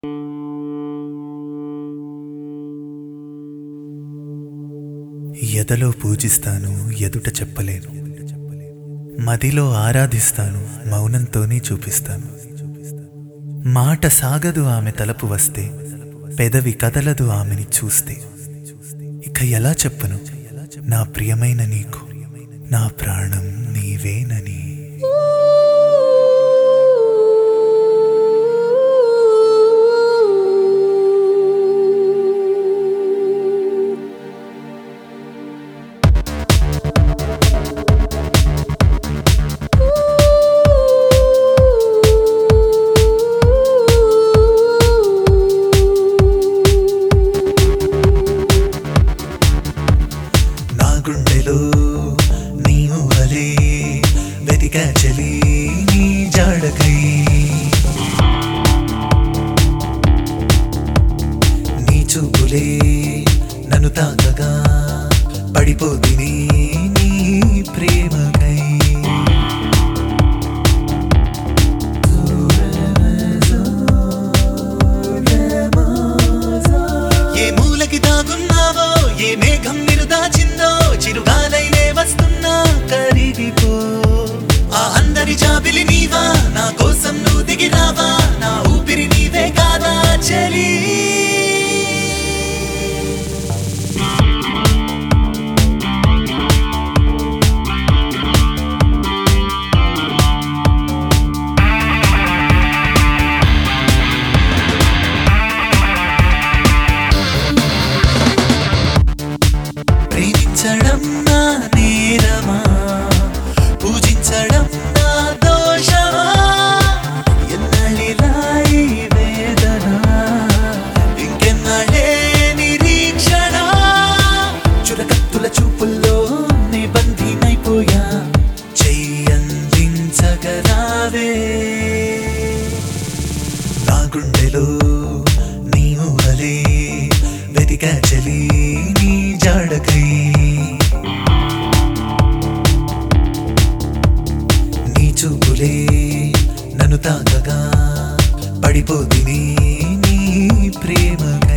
ఎదలో పూజిస్తాను ఎదుట చెప్పలేను మదిలో ఆరాధిస్తాను మౌనంతోనే చూపిస్తాను మాట సాగదు ఆమె తలపు వస్తే పెదవి కదలదు ఆమెని చూస్తే ఇక ఎలా చెప్పను నా ప్రియమైన నీకు నా ప్రాణం నీవేనని నా గుండెలో నీ ఊహలే వెతికా చలి నీ జాడకై నీ చూపులే నన్ను తాకగా పడిపోతిని నీ ప్రేమకై ఏ మూలకి దాగున్నావో ఏ మేఘం నిన్ను దాచిందో చిరుగాలైనే వస్తున్నా కరిగిపో ఆ అందరి జాబిలి నీవా నా కోసం నువ్వు దిగి రావా నా ఊపిరి నీవే కాదా చలి ప్రేమించడం నా నేరమా పూజించడం నా దోషమా ఎన్నడిలా ఈ వేదన ఇంకెన్నడే నిరీక్షణ చురకత్తుల చూపుల్లో నిబంధినైపోయా చెయ్యందించగరావే నా గుండెలో నీ ఊహలే వెతికా చలి నీ జాడకై నీ చూపులే నన్ను తాకగా పడిపోతిని నీ ప్రేమకై